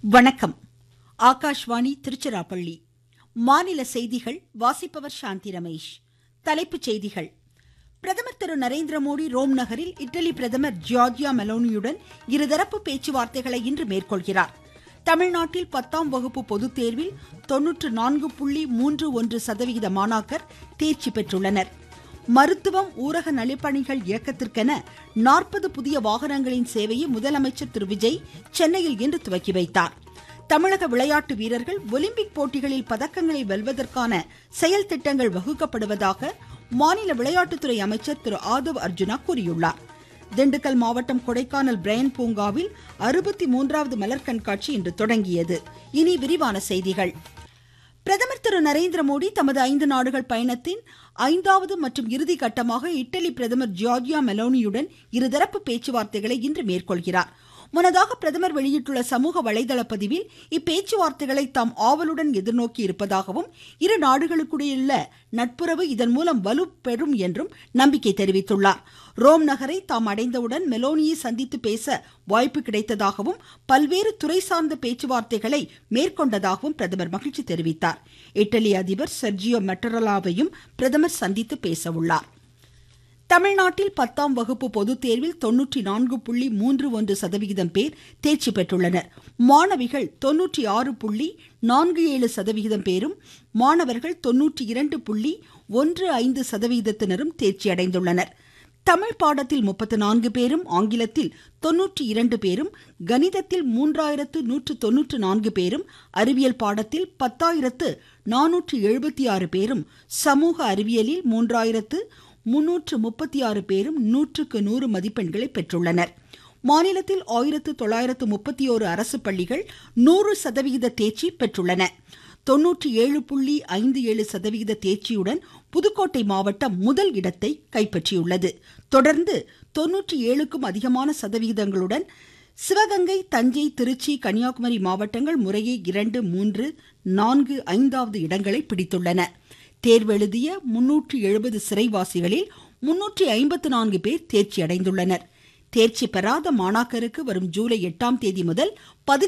வணக்கம் ஆகாஷ்வாணி திருச்சிராப்பள்ளி மாநில செய்திகள் வாசிப்பவர் சாந்தி ரமேஷ் தலைப்புச் செய்திகள் பிரதமர் திரு நரேந்திர மோடி ரோம் நகரில் இட்டலி பிரதமர் ஜியார்ஜியா மெலோனியுடன் இருதரப்பு பேச்சுவார்த்தைகளை இன்று மேற்கொள்கிறார் தமிழ்நாட்டில் பத்தாம் வகுப்பு பொதுத் தேர்வில் தொன்னூற்று நான்கு புள்ளி மூன்று ஒன்று சதவிகித மாணாக்கர் தேர்ச்சி பெற்றுள்ளனர் மருத்துவம் ஊரக நலிப்பணிகள் இயக்கத்திற்கென நாற்பது புதிய வாகனங்களின் சேவையை முதலமைச்சர் திரு விஜய் சென்னையில் இன்று துவக்கி வைத்தார் தமிழக விளையாட்டு வீரர்கள் ஒலிம்பிக் போட்டிகளில் பதக்கங்களை வெல்வதற்கான செயல் திட்டங்கள் வகுக்கப்படுவதாக மாநில விளையாட்டுத்துறை அமைச்சர் திரு ஆதவ் அர்ஜுனா கூறியுள்ளார் திண்டுக்கல் மாவட்டம் கொடைக்கானல் பிரையன் பூங்காவில் அறுபத்தி மூன்றாவது மலர் கண்காட்சி இன்று தொடங்கியது இனி விரிவான செய்திகள் பிரதமர் திரு நரேந்திர மோடி தமது ஐந்து நாடுகள் பயணத்தின் ஐந்தாவது மற்றும் இறுதி கட்டமாக இட்டலி பிரதமர் ஜியார்ஜியா மெலோனியுடன் இருதரப்பு பேச்சுவார்த்தைகளை இன்று மேற்கொள்கிறார் முன்னதாக பிரதமர் வெளியிட்டுள்ள சமூக வலைதள பதிவில் இப்பேச்சுவார்த்தைகளை தாம் ஆவலுடன் எதிர்நோக்கி இருப்பதாகவும் இரு நாடுகளுக்கிடையுள்ள நட்புறவு இதன் மூலம் வலுப்பெறும் என்றும் நம்பிக்கை தெரிவித்துள்ளார் ரோம் நகரை தாம் அடைந்தவுடன் மெலோனியை சந்தித்து பேச வாய்ப்பு கிடைத்ததாகவும் பல்வேறு துறை சார்ந்த பேச்சுவார்த்தைகளை மேற்கொண்டதாகவும் பிரதமர் மகிழ்ச்சி தெரிவித்தார் இட்டலி அதிபர் செர்ஜியோ மெட்டரலாவையும் பிரதமர் சந்தித்து பேச உள்ளார் தமிழ்நாட்டில் பத்தாம் வகுப்பு பொதுத் தேர்வில் தொன்னூற்றி நான்கு புள்ளி மூன்று ஒன்று சதவிகிதம் பேர் தேர்ச்சி பெற்றுள்ளனர் மாணவிகள் தொன்னூற்றி ஆறு புள்ளி நான்கு ஏழு சதவிகிதம் பேரும் மாணவர்கள் தொன்னூற்றி இரண்டு புள்ளி ஒன்று ஐந்து சதவிகிதத்தினரும் தேர்ச்சி அடைந்துள்ளனர் தமிழ் பாடத்தில் முப்பத்து நான்கு பேரும் ஆங்கிலத்தில் தொன்னூற்றி இரண்டு பேரும் கணிதத்தில் மூன்றாயிரத்து நூற்று தொன்னூற்று நான்கு பேரும் அறிவியல் பாடத்தில் பத்தாயிரத்து நானூற்று எழுபத்தி ஆறு பேரும் சமூக அறிவியலில் மூன்றாயிரத்து முன்னூற்று முப்பத்தி ஆறு பேரும் நூற்றுக்கு நூறு மதிப்பெண்களை பெற்றுள்ளனர் மாநிலத்தில் ஆயிரத்து தொள்ளாயிரத்து முப்பத்தி ஓரு அரசு பள்ளிகள் நூறு சதவிகித தேர்ச்சி பெற்றுள்ளன தொன்னூற்றி ஏழு புள்ளி ஐந்து ஏழு சதவிகித தேர்ச்சியுடன் புதுக்கோட்டை மாவட்டம் முதல் இடத்தை கைப்பற்றியுள்ளது தொடர்ந்து தொன்னூற்றி ஏழுக்கும் அதிகமான சதவிகிதங்களுடன் சிவகங்கை தஞ்சை திருச்சி கன்னியாகுமரி மாவட்டங்கள் முறையே இரண்டு மூன்று நான்கு ஐந்தாவது இடங்களை பிடித்துள்ளன தேர்வெழுதிய முன்னூற்றி எழுபது சிறைவாசிகளில் முன்னூற்றி ஐம்பத்து நான்கு பேர் தேர்ச்சி அடைந்துள்ளனர் தேர்ச்சி பெறாத மாணாக்கருக்கு வரும் ஜூலை எட்டாம் தேதி முதல்